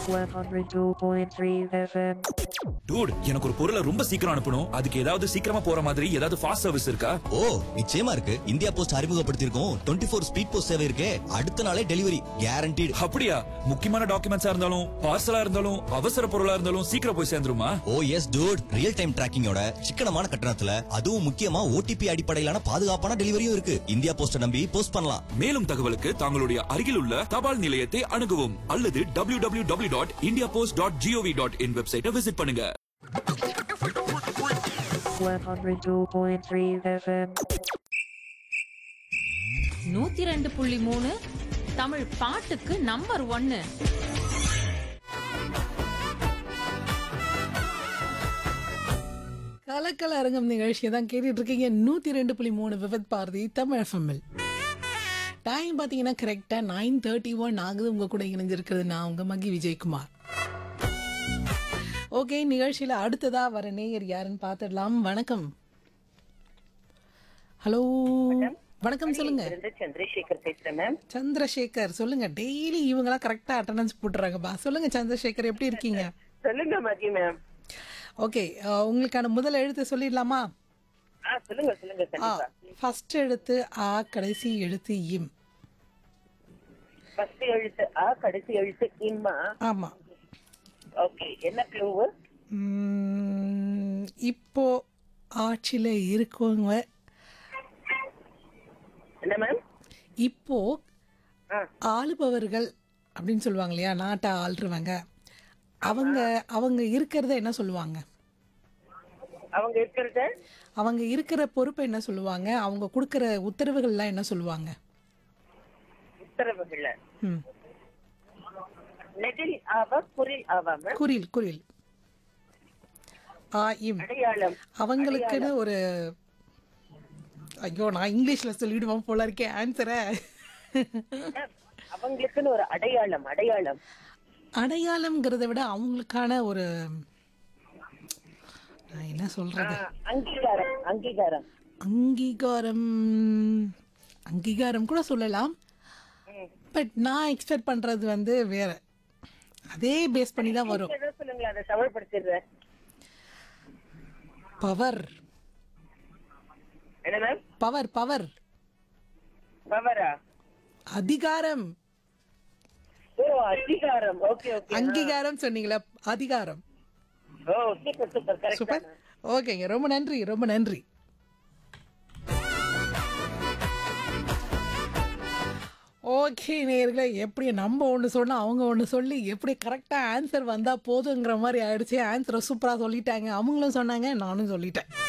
102.3 FM. Dude எனக்கு ஒரு பொருளை ரொம்ப சீக்கிரம் அனுப்பணும் அதுக்கு ஏதாவது சீக்கிரமா போற மாதிரி ஏதாவது ஃபாஸ்ட் சர்வீஸ் இருக்கா ஓ நிச்சயமா இருக்கு இந்தியா போஸ்ட் அறிமுகப்படுத்தியிருக்கோம் டுவெண்ட்டி ஃபோர் ஸ்பீட் போஸ்ட் சேவை இருக்கே அடுத்த நாளே டெலிவரி கேரண்டீடு அப்படியா முக்கியமான டாக்குமெண்ட்ஸா இருந்தாலும் பார்சலா இருந்தாலும் அவசர பொருளா இருந்தாலும் சீக்கிரம் போய் சேர்ந்துருமா ஓ எஸ் டூட் ரியல் டைம் டிராக்கிங்கோட சிக்கனமான கட்டணத்துல அதுவும் முக்கியமா ஓடிபி அடிப்படையிலான பாதுகாப்பான டெலிவரியும் இருக்கு இந்தியா போஸ்ட நம்பி போஸ்ட் பண்ணலாம் மேலும் தகவலுக்கு தங்களுடைய அருகில் உள்ள தபால் நிலையத்தை அணுகவும் அல்லது W W W dot India post dot G O V dot in வெப்சைட்டை விசிட் பண்ணுங்க 102.3 FM. நூத்தி ரெண்டு புள்ளி மூணு தமிழ் பாட்டுக்கு நம்பர் ஒன்னு கலக்கல அரங்கம் நிகழ்ச்சியை தான் கேட்டுட்டு இருக்கீங்க நூற்றி ரெண்டு புள்ளி மூணு விபத் பாரதி தமிழ் எஃப்எம்எல் டைம் பார்த்தீங்கன்னா கரெக்டாக நைன் தேர்ட்டி ஒன் ஆகுது உங்கள் கூட இணைஞ்சிருக்கிறது நான் உங்கள் மகி விஜயகுமார் ஓகே நிகழ்ச்சியில் அடுத்ததாக வர நேயர் யாருன்னு பார்த்துடலாம் வணக்கம் ஹலோ வணக்கம் சொல்லுங்க இருந்து சந்திரசேகர் பேசுறேன் மேம் சந்திரசேகர் சொல்லுங்க டெய்லி இவங்களாம் கரெக்டாக அட்டண்டன்ஸ் போட்டுறாங்கப்பா சொல்லுங்க சந்திரசேகர் எப்படி இருக்கீங்க சொல்லுங்க மதி மேம் ஓகே உங்களுக்கான முதல் எழுத்து சொல்லிடலாமா ஆ சொல்லுங்க சொல்லுங்க ஆ கண்டிப்பா ஃபர்ஸ்ட் எழுத்து ஆ கடைசி எழுத்து இம் ஃபர்ஸ்ட் எழுத்து ஆ கடைசி எழுத்து இம்மா ஆமா ஓகே என்ன க்ளூவு உம், இப்போ ஆட்சியில் இருக்கவங்க என்ன மேம் இப்போ ஆ ஆளுபவர்கள் அப்படின்னு சொல்லுவாங்க இல்லையா நாட்டை ஆள்றவங்க அவங்க அவங்க இருக்கிறத என்ன சொல்லுவாங்க அவங்க இருக்கிறத அவங்க இருக்கிற பொறுப்பை என்ன சொல்லுவாங்க அவங்க கொடுக்குற உத்தரவுகள்லாம் என்ன சொல்லுவாங்க உத்தரவுகள்ல ம் நெடில் ஆவா குரில் ஆவா மேம் குரில் குரில் ஆ இம் அடையாளம் அவங்களுக்குன்னு ஒரு ஐயோ நான் இங்கிலீஷ்ல சொல்லிடுவோம் போல இருக்கேன் ஆன்சரை மேம், அவங்களுக்குன்னு ஒரு அடையாளம் அடையாளம் அடையாளம்ங்கிறத விட அவங்களுக்கான ஒரு நான் என்ன ஆ, சொல்றது அங்கீகாரம் அங்கீகாரம் அங்கீகாரம் அங்கீகாரம் கூட சொல்லலாம் பட் நான் எக்ஸ்பெக்ட் பண்றது வந்து வேற அதே பேஸ் பண்ணி தான் வரும் ஏதோ சொல்லுங்களேன் அதை தமிழ்படுத்திடுறேன் பவர் என்ன மேம் பவர் பவர் பவரா அதிகாரம் ஓ அதிகாரம் ஓகே ஓகே அங்கீகாரம் சொன்னீங்களா அதிகாரம் ஓ சூப்பர் சூப்பர் கரெக்ட் சூப்பர் ஓகேங்க ரொம்ப நன்றி ரொம்ப நன்றி ஓகே நேர்களே எப்படி நம்ம ஒன்று சொன்னால் அவங்க ஒன்று சொல்லி எப்படி கரெக்டாக ஆன்சர் வந்தால் போதுங்கிற மாதிரி ஆயிடுச்சு ஆன்சரை சூப்பராக சொல்லிட்டாங்க அவங்களும் சொன்னாங்க நானும் சொல்லிட்டேன்